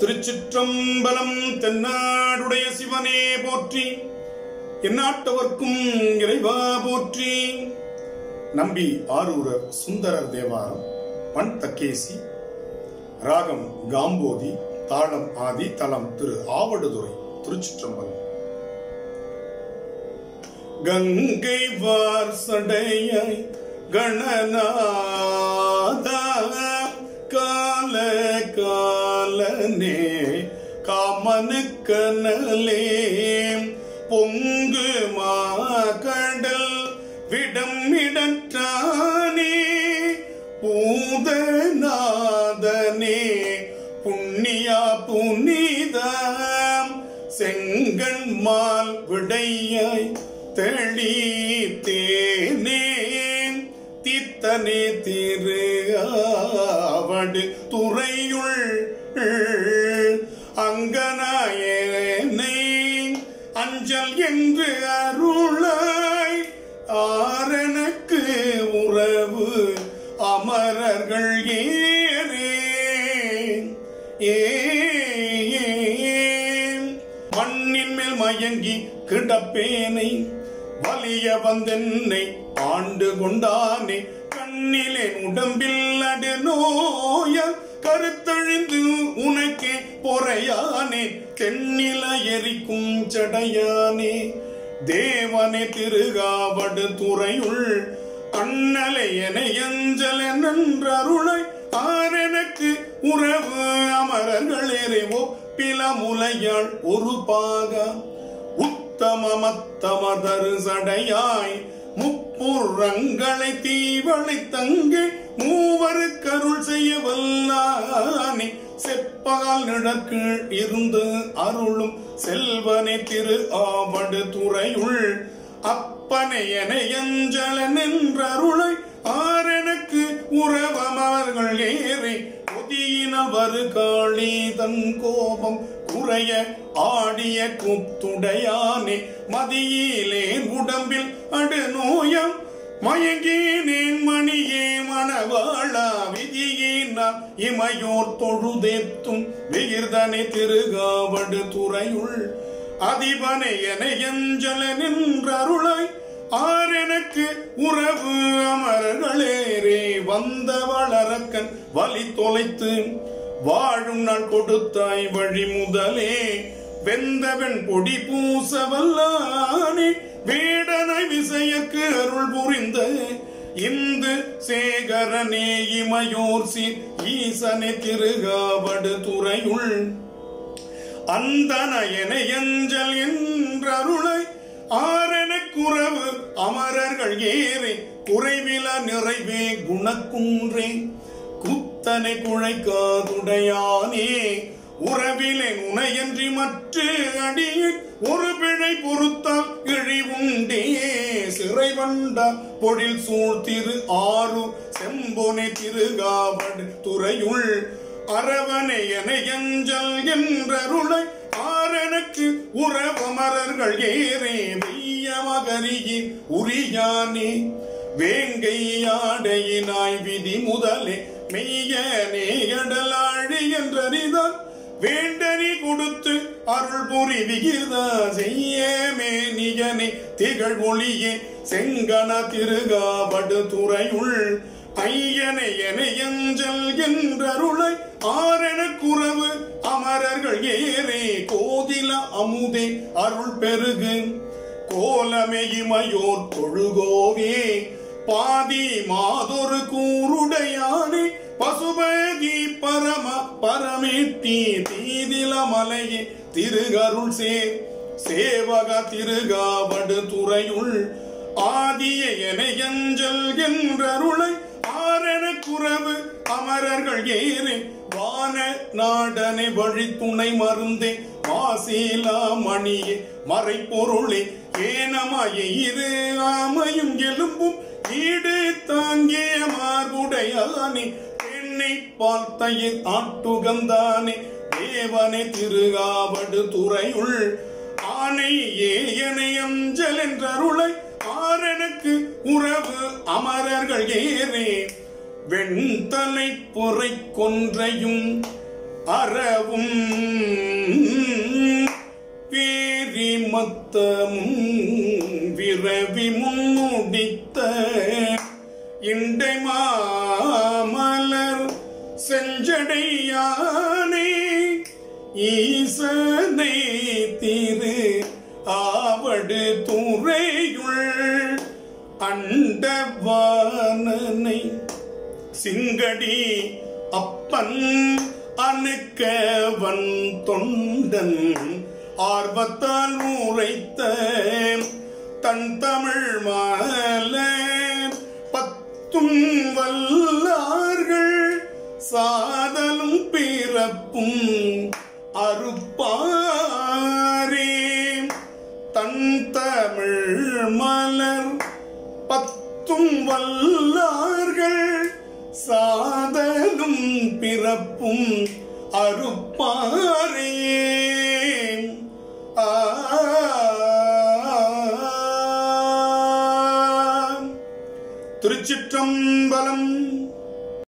திருச்சிற்றம்பலம் தென்னாடுடைய சிவனே போற்றி எந்நாட்டவர்க்கும் இறைவா போற்றி நம்பி ஆரூரர் சுந்தரர் தேவாரம் பண் தக்கேசி ராகம் காம்போதி தாளம் ஆதி தலம் திரு ஆவடுதுறை திருச்சிற்றம்பலம் கங்கை வார் சடையாய் கணநாதா கால காலனே காமனுக்கனலே பொங்கு மாகடல் விடம் இடற்றானே பூதநாதனே புண்ணியா புனிதம் செங்கண்மால் விடையாய் தெளித்தேனே தித்தனே திரு ஆவடு துறையுள் அங்கனாயனை அஞ்சல் என்று அருளாய் ஆரனுக்கு உறவு அமரர்கள் ஏறே ஏ மண்ணின் மேல் மயங்கி கிடப்பேனை வலிய வந்தென்னை ஆண்டு கொண்டானே கண்ணிலே உடம்பில் அடு நோய கருத்தழிந்து உனக்கே பொறையானே தென்னில எரிக்கும் சடையானே தேவனே திருகாவடு துறையுள் அண்ணலை என எஞ்சல நன்றருளை ஆரெனக்கு உறவு அமரர்களே ஒப்பில முலையாள் ஒரு பாகா உத்தமமத்தமதரு சடையாய் முப்புறங்களை தீவளை தங்கை மூவரு கருள் செய்ய வல்லானே செப்பால் நிழற்கீழ் இருந்து அருளும் செல்வனை திரு ஆவடு துறையுள் அப்பனை என எஞ்சல நின்றருளை ஆரெனக்கு உறவமர்கள் ஏறி கொதியினவரு காளி தன் கோபம் குறைய ஆடிய குத்துடையானே மதியிலே உடம்பில் அடு நோயம் மயங்கினேன் மணியே மணவாளா விதியினால் இமையோர் தொழுதேத்தும் விகிர்தனை திருகாவடு துறையுள் அதிபனை என எஞ்சல நின்றருளாய் ஆரெனக்கு உறவு அமரர்களேரே வந்த வளரக்கன் வழி தொலைத்து வாழும் நாள் கொடுத்தாய் வழி முதலே வெந்தவன் பொடி பூசவல்லானே வேடனாய் விசையக்கு அருள் புரிந்த இந்து சேகரனே இமையோர் சீர் ஈசனே திருகாவடு துறையுள் அந்தனயன எஞ்சல் என்றருளை ஆரண குறவு அமரர்கள் ஏறே குறைவில நிறைவே குணக்குன்றே குத்தனை குழைக்காதுடையானே உறவிலே உனையன்றி மற்ற அடியை ஒரு பிழை பொறுத்தால் இழிவுண்டே சிறை வண்டா பொழில் சூழ்த்திரு ஆறு செம்பொனை திருகாவடு துறையுள் அரவணை என எஞ்சல் என்றருளை ஆரனுக்கு உறவமரர்கள் ஏறே வெய்ய மகரியின் உரியானே வேங்கை ஆடையினாய் விதி முதலே மெய்யனே எடலாழி என்றறிதான் வேண்டனி கொடுத்து அருள் புரி விகிதா செய்யமே நிஜனே திகழ் ஒளியே செங்கன திருகாவடு துறையுள் ஐயனை என எஞ்சல் என்றருளை ஆரண குறவு அமரர்கள் ஏறே கோதில அமுதே அருள் பெருகு கோலமே இமையோர் தொழுகோவே பாதி மாதொரு கூருடையானே பசுபதி பரம பரமேட்டி தீதில மலையே திருகருள் சேர் சேவக திருகாவடு துறையுள் ஆதிய என எஞ்சல் என்றருளை ஆரண குறவு அமரர்கள் ஏறே வான நாடனை வழி துணை மருந்தே மாசீலா மணியே மறைப்பொருளே ஏனமாய இரு ஆமையும் எலும்பும் ஈடு தாங்கிய மார்புடையானே பெண்ணை பார்த்தயிர் ஆட்டுகந்தானே தேவனை திருகாவடு துறையுள் ஆனை ஏயனை அஞ்சல் என்றருளை ஆரனுக்கு உறவு அமரர்கள் ஏறே வெண்தலை பொறை கொன்றையும் அறவும் மொத்தமும் விரவி முன்முடித்த இண்டை மாமலர் செஞ்சடையானே ஈசனை திரு ஆவடு துறையுள் அண்டவானனை சிங்கடி அப்பன் அணுக்கவன் தொண்டன் ஆர்வத்தால் உரைத்த தன் தமிழ் மலர் பத்தும் வல்லார்கள் சாதலும் பிறப்பும் அறுப்பாரே தன் தமிழ் மலர் பத்தும் வல்லார்கள் சாதலும் பிறப்பும் அறுப்பாரே ஆ திருச்சிற்றம்பலம்